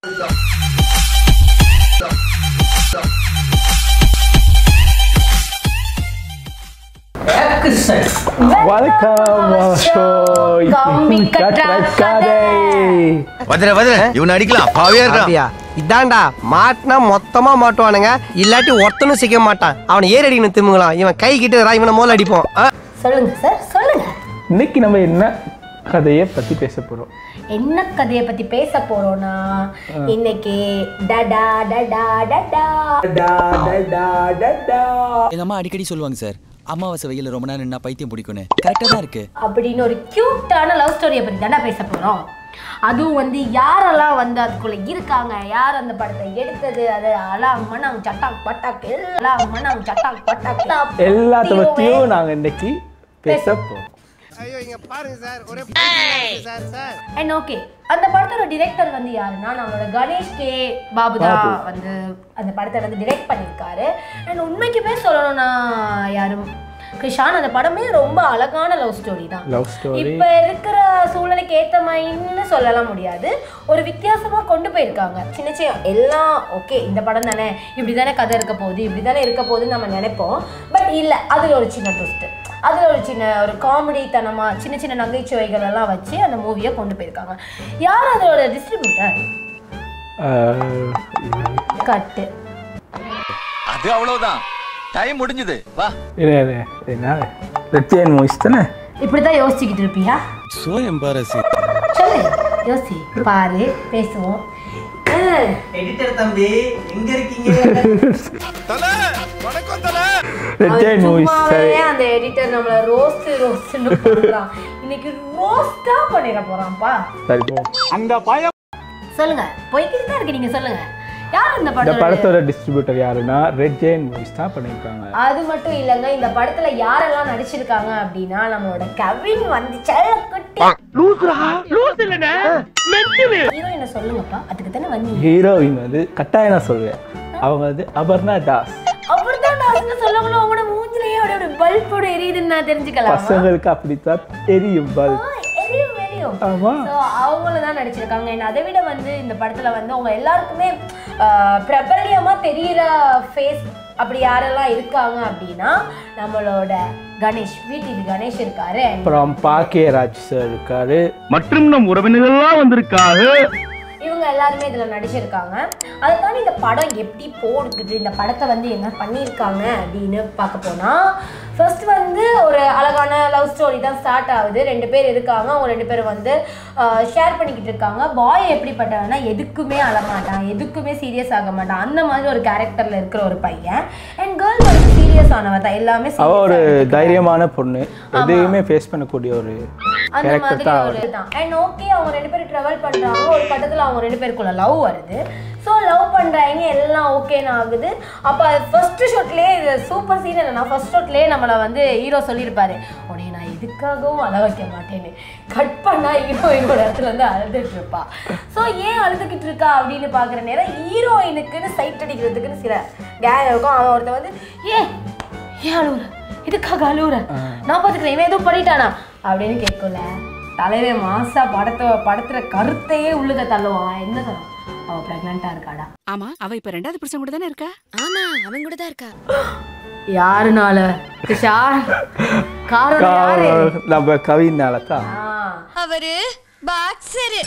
வணக்கம் கம்பி கட்டுற கதை. வதர வதர இவன் அடிக்கலாம் பாவியா இருக்கான் அப்படியா இதான்டா மாட்டினா மொத்தமா மாட்டுவானுங்க இல்லாட்டி ஒருத்தனும் சிக்க மாட்டான் அவனை ஏறி அடிக்கணும் திரும்பலாம் இவன் கை கிட்ட இவனை முதல்ல அடிப்போம் ஆ? சொல்லுங்க சார் சொல்லுங்க இன்னைக்கு நம்ம என்ன கதையை பத்தி பேச போறோம் என்ன கதையை பத்தி பேச போறோம்னா இன்னைக்கு டடா டடா டடா எங்க அம்மா அடிக்கடி சொல்லுவாங்க சார் அமாவாசை வெயில ரொம்ப நேரம் நின்னா பைத்தியம் பிடிக்கும்னு கரெக்டா தான் இருக்கு அப்படின்னு ஒரு கியூட்டான லவ் ஸ்டோரியை பத்தி தானே பேச போறோம் அதுவும் வந்து யாரெல்லாம் வந்து அதுக்குள்ள இருக்காங்க யார் அந்த படத்தை எடுத்தது அது அலாம் மனம் சட்டாக் பட்டாக் எல்லாம் மனம் சட்டாக் பட்டாக் எல்லாத்த பத்தியும் நாங்க இன்னைக்கு பேச போறோம் அண்ட் ஓகே அந்த படத்தோட டிரெக்டர் வந்து யாருன்னா நம்மளோட கணேஷ் கே பாபு தான் வந்து அந்த படத்தை வந்து டிரெக்ட் பண்ணியிருக்காரு அண்ட் உண்மைக்குமே சொல்லணும்னா யாரும் கிருஷான் அந்த படமே ரொம்ப அழகான லவ் ஸ்டோரி தான் லவ் ஸ்டோரி இப்ப இருக்கிற சூழ்நிலைக்கு ஏத்த மாதிரின்னு சொல்லலாம் முடியாது ஒரு வித்தியாசமா கொண்டு போயிருக்காங்க சின்ன சின்ன எல்லாம் ஓகே இந்த படம் தானே இப்படி தானே கதை இருக்க போகுது இப்படி தானே இருக்க போகுதுன்னு நம்ம நினைப்போம் பட் இல்ல அதுல ஒரு சின்ன ட்விஸ்ட் அதுல ஒரு சின்ன ஒரு காமெடி தனமா சின்ன சின்ன நகைச்சுவைகள் எல்லாம் வச்சு அந்த மூவியை கொண்டு போயிருக்காங்க யார் அதோட டிஸ்ட்ரிபியூட்டர் கட்டு அது அவ்வளவுதான் டைம் முடிஞ்சது வா என்ன ரெட்டியன் மூவிஸ் தானே இப்படிதான் யோசிச்சுக்கிட்டு இருப்பியா சோ எம்பாரசி சொல்லு யோசி பாரு பேசுவோம் ஆ. எடிட்டர் தம்பி எங்க இருக்கீங்க ரெட்டியன் மூவிஸ் சரி சும்மாவே அந்த எடிட்டர் நம்மள ரோஸ்ட் ரோஸ்ட்னு பண்றான் இன்னைக்கு ரோஸ்டா பண்ணிட போறான்ப்பா சரி போ சொல்லுங்க போய்கிட்டு தான் இருக்கு நீங்க சொல்லுங்க யார் இந்த இந்த படத்தோட படத்தோட டிஸ்ட்ரிபியூட்டர் யாருன்னா ரெட் ஜெயின் மூவிஸ் தான் பண்ணியிருக்காங்க அது மட்டும் இல்லைங்க இந்த படத்துல யாரெல்லாம் நடிச்சிருக்காங்க அப்படின்னா நம்மளோட கவின் வந்து செல்லக்குட்டி ஹீரோ என்ன சொல்லுங்கப்பா அதுக்கு தானே வந்தீங்க ஹீரோயின் வந்து கட்டாயம் நான் சொல்லுவேன் அவங்க வந்து அபர்ணா தாஸ் அப்படிதான் நான் சொல்லணும் அவனோட மூஞ்சிலேயே அப்படியே பல்போட எரியுதுன்னு நான் தெரிஞ்சுக்கலாம் பசங்களுக்கு அப்படித்தான் தெரியும் பல் எரியும் எரியும் ஆமா ஸோ அவங்கள தான் நடிச்சிருக்காங்க என்ன அதை விட வந்து இந்த படத்துல வந்து அவங்க எல்லாருக்குமே ஆஹ், பிரபல்யமா தெரியிற ஃபேஸ் அப்படி யாரெல்லாம் இருக்காங்க அப்படின்னா நம்மளோட கணேஷ் வீட்டுக்கு கணேஷ் இருக்காரு and அப்புறம் பாக்கியராஜ் சார் இருக்காரு மற்றும் நம் உறவினர்கள்லாம் வந்திருக்காங்க இவங்க எல்லாருமே இதுல நடிச்சிருக்காங்க அதை தாண்டி இந்த படம் எப்படி போடுக்குது இந்த படத்தை வந்து என்ன பண்ணியிருக்காங்க அப்படின்னு பார்க்க போனா ஃபர்ஸ்ட் வந்து ஒரு அழகான லவ் ஸ்டோரி தான் ஸ்டார்ட் ஆகுது ரெண்டு பேர் இருக்காங்க அவங்க ரெண்டு பேரும் வந்து ஷேர் பண்ணிக்கிட்டு இருக்காங்க பாய் எப்படிப்பட்டவனா எதுக்குமே அழமாட்டான் எதுக்குமே சீரியஸ் ஆக மாட்டான் அந்த மாதிரி ஒரு கேரக்டர்ல இருக்கிற ஒரு பையன் அண்ட் கேர்ள் வந்து சீரியஸ் ஆனவ தான் எல்லாமே அவ serious ஒரு ஆ எடுத்துக்கிறா. தைரியமான பொண்ணு எதையுமே ஃபேஸ் பண்ணக்கூடிய ஒரு அந்த கேரக்டர் மாதிரி தான் ஒரு அவர் தான் அண்ட் ஓகே அவங்க ரெண்டு பேரும் ட்ராவல் பண்றாங்க ஒரு கட்டத்துல அவங்க ரெண்டு பேருக்குள்ள லவ் வருது ஸோ லவ் பண்றாங்க எல்லாம் ஓகேன்னு ஆகுது அப்போ ஃபர்ஸ்ட் ஷாட்லேயே இது சூப்பர் சீன் என்னன்னா ஃபர்ஸ்ட் ஷாட்லேயே நம்மளை வந்து ஹீரோ சொல்லியிருப்பாரு உடனே நான் எதுக்காகவும் அழ வைக்க மாட்டேன்னு கட் பண்ணா ஹீரோயினோட இடத்துல வந்து அழுதுட்டு இருப்பா ஸோ ஏன் அழுதுகிட்டு இருக்கா அப்படின்னு பார்க்குற நேரம் ஹீரோயினுக்குன்னு சைட் அடிக்கிறதுக்குன்னு சில கேங் இருக்கும் அவன் ஒருத்தன் வந்து ஏ ஏன் அழுவுற இதுக்காக அழுவுற நான் பார்த்துக்கிறேன் இவன் எதுவும் பண்ணிட்டானா அப்படின்னு கேட்கல தலைவே மாசா படத்தை படத்துல கருத்தையே உள்ளுக தள்ளுவான் என்ன தரும் அவ பிரெக்னண்டா இருக்காடா ஆமா அவ இப்ப ரெண்டாவது புருஷன் கூட தானே இருக்கா ஆமா அவன் கூட தான் இருக்கா யாருனால கிஷா காரணம் யாரு நம்ம கவினால தான் ஆ அவரு பாக்ஸரு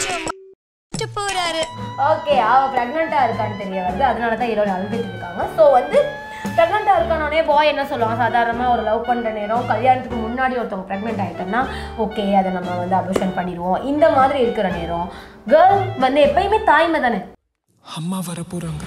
போறாரு ஓகே அவ பிரெக்னெண்டா இருக்கான்னு தெரிய வருது அதனால தான் ஹீரோயின் அழுதுட்டு இருக்காங்க ஸோ வந்து ப்ரெக்னெண்ட்டாக இருக்கானோடனே பாய் என்ன சொல்லுவாங்க சாதாரணமாக ஒரு லவ் பண்ணுற நேரம் கல்யாணத்துக்கு முன்னாடி ஒருத்தவங்க ப்ரெக்னென்ட் ஆகிட்டோம்னா ஓகே அதை நம்ம வந்து அபோஷன் பண்ணிடுவோம் இந்த மாதிரி இருக்கிற நேரம் கேர்ள் வந்து எப்பயுமே தாய்மை தானே அம்மா வர போறாங்க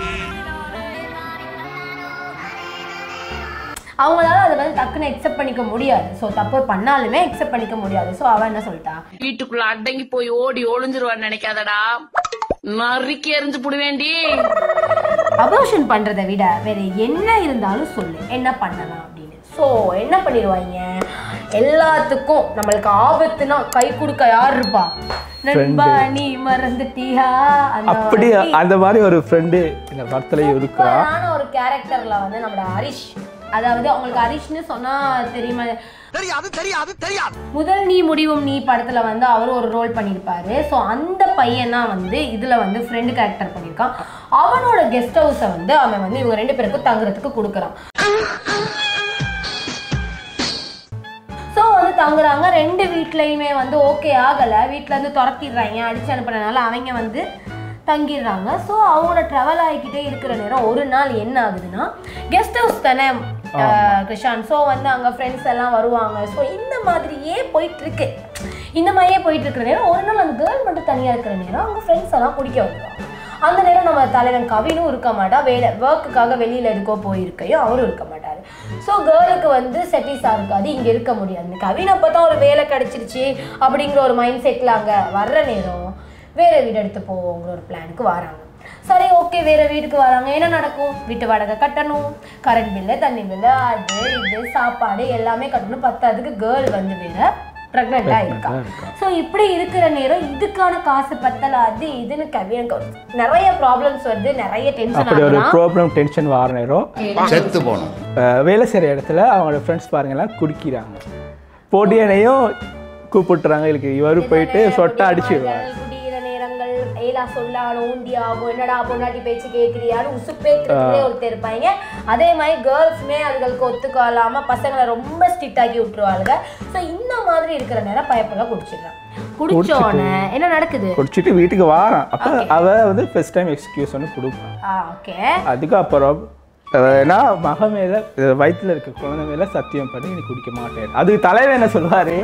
அவங்களால அதை வந்து டக்குன்னு அக்செப்ட் பண்ணிக்க முடியாது ஸோ தப்பு பண்ணாலுமே அக்செப்ட் பண்ணிக்க முடியாது ஸோ அவன் என்ன சொல்லிட்டா வீட்டுக்குள்ள அடங்கி போய் ஓடி ஒளிஞ்சிருவான்னு நினைக்காதடா நறுக்கி எறிஞ்சு புடுவேண்டி அபோஷன் பண்றதை விட வேற என்ன இருந்தாலும் சொல்லு என்ன பண்ணலாம் அப்படின்னு ஸோ என்ன பண்ணிடுவாங்க எல்லாத்துக்கும் நம்மளுக்கு ஆபத்துனா கை கொடுக்க யார் இருப்பா நண்பா நீ மறந்துட்டியா அந்த அப்படி மாதிரி அந்த மாதிரி ஒரு ஃப்ரெண்டு இந்த படத்துல இருக்கிறா சூப்பரான ஒரு கேரக்டர்ல வந்து நம்மளோட ஹரிஷ் அதாவது அவங்களுக்கு ஹரிஷ்னு சொன்னா தெரியுமா தெரியாது தெரியாது தெரியாது முதல் நீ முடிவும் நீ படத்துல வந்து அவர் ஒரு ரோல் பண்ணியிருப்பாரு ஸோ அந்த பையன் தான் வந்து இதுல வந்து ஃப்ரெண்டு கேரக்டர் பண்ணியிருக்கான் அவனோட கெஸ்ட் ஹவுஸை வந்து அவன் வந்து இவங்க ரெண்டு பேருக்கும் தங்குறதுக்கு கொடுக்குறான் ஸோ வந்து தங்குறாங்க ரெண்டு வீட்லேயுமே வந்து ஓகே ஆகலை வீட்டில் இருந்து துரத்திடுறாங்க அடிச்சு அனுப்புறதுனால அவங்க வந்து தங்கிடுறாங்க ஸோ அவங்களோட ட்ராவல் ஆகிக்கிட்டே இருக்கிற நேரம் ஒரு நாள் என்ன ஆகுதுன்னா கெஸ்ட் ஹவுஸ் தானே அஹ், கிருஷான் ஸோ வந்து அங்கே ஃப்ரெண்ட்ஸ் எல்லாம் வருவாங்க ஸோ இந்த மாதிரியே போயிட்டு இருக்கு இந்த மாதிரியே போயிட்டு இருக்கிற நேரம் ஒரு நாள் அந்த கேர்ள் மட்டும் தனியாக இருக்கிற நேரம் அவங்க ஃப்ரெண்ட்ஸ் எல்லாம் குடிக்க வருவாங்க அந்த நேரம் நம்ம தலைவன் கவினும் இருக்க மாட்டா வேலை ஒர்க்குக்காக வெளியில் எதுக்கோ போயிருக்கையும் அவரும் இருக்க மாட்டார் ஸோ கேர்ளுக்கு வந்து செட்டிஸாக இருக்காது இங்கே இருக்க முடியாது கவின் அப்போ தான் ஒரு வேலை கிடச்சிருச்சு அப்படிங்கிற ஒரு மைண்ட் செட்டில் அங்கே வர்ற நேரம் வேறு வீடு எடுத்து போவோங்கிற ஒரு பிளானுக்கு வராங்க சரி ஓகே வேற வீட்டுக்கு வராங்க என்ன நடக்கும் வீட்டு வாடகை கட்டணும் கரண்ட் பில்லு தண்ணி பில்லு அது இது சாப்பாடு எல்லாமே கட்டணும் பத்தாதுக்கு கேர்ள் வந்து வேற ப்ரெக்னெண்ட்டாக இருக்கா ஸோ இப்படி இருக்கிற நேரம் இதுக்கான காசு பத்தல அது இதுன்னு கவினுக்கு நிறைய ப்ராப்ளம்ஸ் வருது நிறைய டென்ஷன் அப்படி ஒரு ஆகலாம் ப்ராப்ளம் டென்ஷன் வர நேரம் செத்து போனோம் அஹ், வேலை செய்கிற இடத்துல அவங்களோட ஃப்ரெண்ட்ஸ் பாருங்கலாம் குடிக்கிறாங்க போட்டியனையும் கூப்பிட்டுறாங்க இதுக்கு இவரு போயிட்டு சொட்டை அடிச்சிடுவாங்க குடிக்கிற நேரங்கள் ஏலா சொல்லாலும் ஊண்டி ஆகும் என்னடா பொண்டாட்டி பேச்சு கேட்குறியான்னு உசுப்பேத்துறதுலே ஒருத்தர் இருப்பாங்க அதே மாதிரி கேர்ள்ஸுமே அதுகளுக்கு ஒத்துக்கலாம பசங்களை ரொம்ப ஸ்ட்ரிக்ட் ஆக்கி விட்டுருவாளுங்க ஸோ இந்த மாதிரி இருக்கிற நேரம் பயப்பெல்லாம் குடிச்சிடுறான் குடிச்சோடனே என்ன நடக்குது குடிச்சிட்டு வீட்டுக்கு வாரான் அப்போ அவ வந்து ஃபர்ஸ்ட் டைம் எக்ஸ்கியூஸ் ஒன்று கொடுப்பான் ஆ ஓகே அதுக்கப்புறம் அஹ், நான் மக மேல அஹ், வயித்துல இருக்க குழந்தை மேல சத்தியம் பண்ணி நீ குடிக்க மாட்டேன் அதுக்கு தலைவன் என்ன சொல்லுவாரு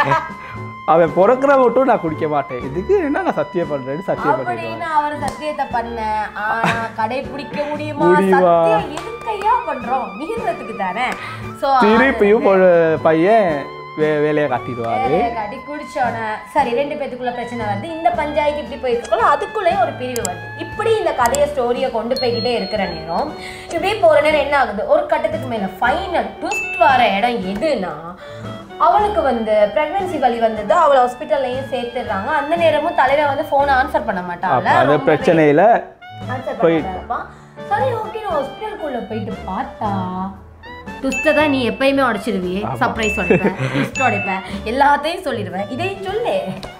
அவன் பிறக்கிற மட்டும் நான் குடிக்க மாட்டேன் இதுக்கு என்ன நான் சத்தியம் பண்றேன்னு சத்தியம் பண்ணிடுவான் அப்படின்னு அவர் சத்தியத்தை பண்ண ஆனா கடைபிடிக்க முடியுமா முடியுமா? சத்தியம் எதுக்கையா பண்றோம் மீறதுக்கு தானே சோ திருப்பியும் ஒரு பையன் வே வேலையை காட்டிடுவாரு காட்டி குடிச்சோன்னே சரி ரெண்டு பேத்துக்குள்ள பிரச்சனை வருது இந்த பஞ்சாயத்து இப்படி போயிருக்கோம் அதுக்குள்ளேயே ஒரு பிரிவு வருது இப்படி இந்த கதையை ஸ்டோரியை கொண்டு போய்கிட்டே இருக்கிற நேரம் இப்படியே போற நேரம் என்ன ஆகுது ஒரு கட்டத்துக்கு மேல ஃபைனல் ட்விஸ்ட் வர இடம் எதுனா அவளுக்கு வந்து பிரெக்னன்சி வலி வந்தது அவளை ஹாஸ்பிட்டல்லையும் சேர்த்துடுறாங்க அந்த நேரமும் தலைவர் வந்து போனை ஆன்சர் பண்ண அப்ப மாட்டாங்க அந்த பிரச்சனையில ஆன்சர் போயிட்டு. பண்ணிருப்பான் சரி ஓகே நான் ஹாஸ்பிட்டலுக்குள்ள போயிட்டு பார்த்தா ட்விஸ்ட்டை தான் நீ எப்பயுமே உடைச்சிருவியே சர்ப்ரைஸ் உடைப்பேன் ட்விஸ்ட் உடைப்பேன் எல்லாத்தையும் சொல்லிடுவேன் இதையும் சொல்லு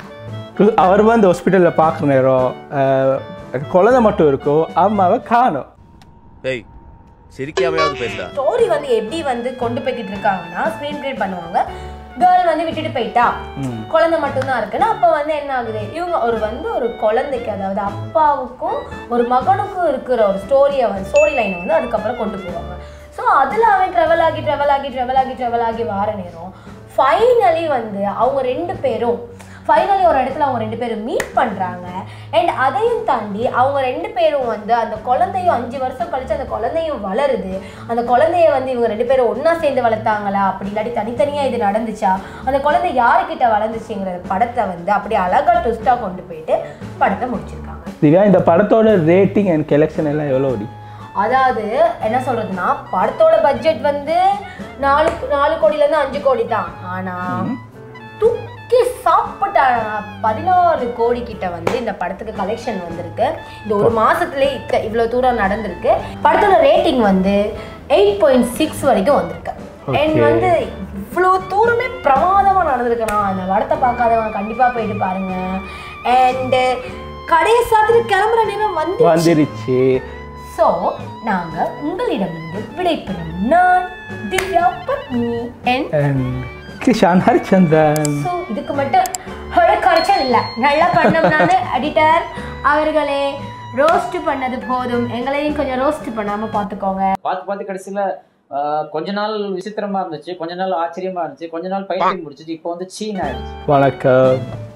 அவர் வந்து ஹாஸ்பிட்டல்ல பார்க்குற நேரம் அஹ், குழந்தை மட்டும் இருக்கும் அம்மாவை காணும் டேய் சிரிக்காமையாவது பேசுடா ஸ்டோரி வந்து எப்படி வந்து கொண்டு போய்கிட்டு இருக்காங்கன்னா ஸ்க்ரீன் ப்ளே பண்ணுவாங்க கேர்ள் வந்து விட்டுட்டு போயிட்டா குழந்தை மட்டும்தான் இருக்குன்னா அப்போ வந்து என்ன ஆகுது இவங்க ஒரு வந்து ஒரு குழந்தைக்கு அதாவது அப்பாவுக்கும் ஒரு மகனுக்கும் இருக்கிற ஒரு ஸ்டோரியை வந்து ஸ்டோரி லைனை வந்து அதுக்கப்புறம் கொண்டு போவாங்க ஸோ அதில் அவன் ட்ரெவல் ஆகி ட்ரெவல் ஆகி ட்ரெவல் ஆகி ட்ரெவல் ஆகி வார நேரம் ஃபைனலி வந்து அவங்க ரெண்டு பேரும் ஃபைனலி ஒரு இடத்துல அவங்க ரெண்டு பேரும் மீட் பண்ணுறாங்க அண்ட் அதையும் தாண்டி அவங்க ரெண்டு பேரும் வந்து அந்த குழந்தையும் அஞ்சு வருஷம் கழிச்சு அந்த குழந்தையும் வளருது அந்த குழந்தைய வந்து இவங்க ரெண்டு பேரும் ஒன்றா சேர்ந்து வளர்த்தாங்களா அப்படி இல்லாட்டி தனித்தனியாக இது நடந்துச்சா அந்த குழந்தை யாருக்கிட்ட வளர்ந்துச்சுங்கிற படத்தை வந்து அப்படியே அழகாக ட்விஸ்ட்டாக கொண்டு போயிட்டு படத்தை முடிச்சிருக்காங்க திவ்யா இந்த படத்தோட ரேட்டிங் அண்ட் கலெக்ஷன் எல்லாம் எவ்வளோ ஓடி அதாவது என்ன சொல்றதுன்னா படத்தோட பட்ஜெட் வந்து நாலு நாலு கோடியிலேருந்து அஞ்சு கோடி தான் ஆனால் துக்கி சாப்பிட்ட பதினாறு கோடி கிட்ட வந்து இந்த படத்துக்கு கலெக்ஷன் வந்திருக்கு இந்த ஒரு மாசத்துலயே இத்த இவ்வளோ தூரம் நடந்திருக்கு படத்தோட ரேட்டிங் வந்து எயிட் பாயிண்ட் சிக்ஸ் வரைக்கும் வந்திருக்கு அண்ட் வந்து இவ்வளோ தூரமே பிரமாதமாக நடந்திருக்குண்ணா அந்த படத்தை பார்க்காதவங்க கண்டிப்பாக போயிட்டு பாருங்க அண்டு கடையை சாத்திட்டு கிளம்புற நேரம் வந்து வந்துருச்சு ஸோ நாங்கள் உங்களிடமிருந்து விடைபெறும் நான் Divya Patni and and Kishan Harichandran so இதுக்கு மட்டும் ஒரு குறைச்சல் இல்லை நல்லா பண்ணோம்னால எடிட்டர் அவர்களே ரோஸ்ட் பண்ணது போதும் எங்களையும் கொஞ்சம் ரோஸ்ட் பண்ணாம பார்த்துக்கோங்க பார்த்து பார்த்து கடைசியில் கொஞ்ச நாள் விசித்திரமா இருந்துச்சு கொஞ்ச நாள் ஆச்சரியமா இருந்துச்சு கொஞ்ச நாள் பைத்தியம் முடிச்சிச்சு இப்போ வந்து சீன் ஆயிடுச்சு வணக்கம்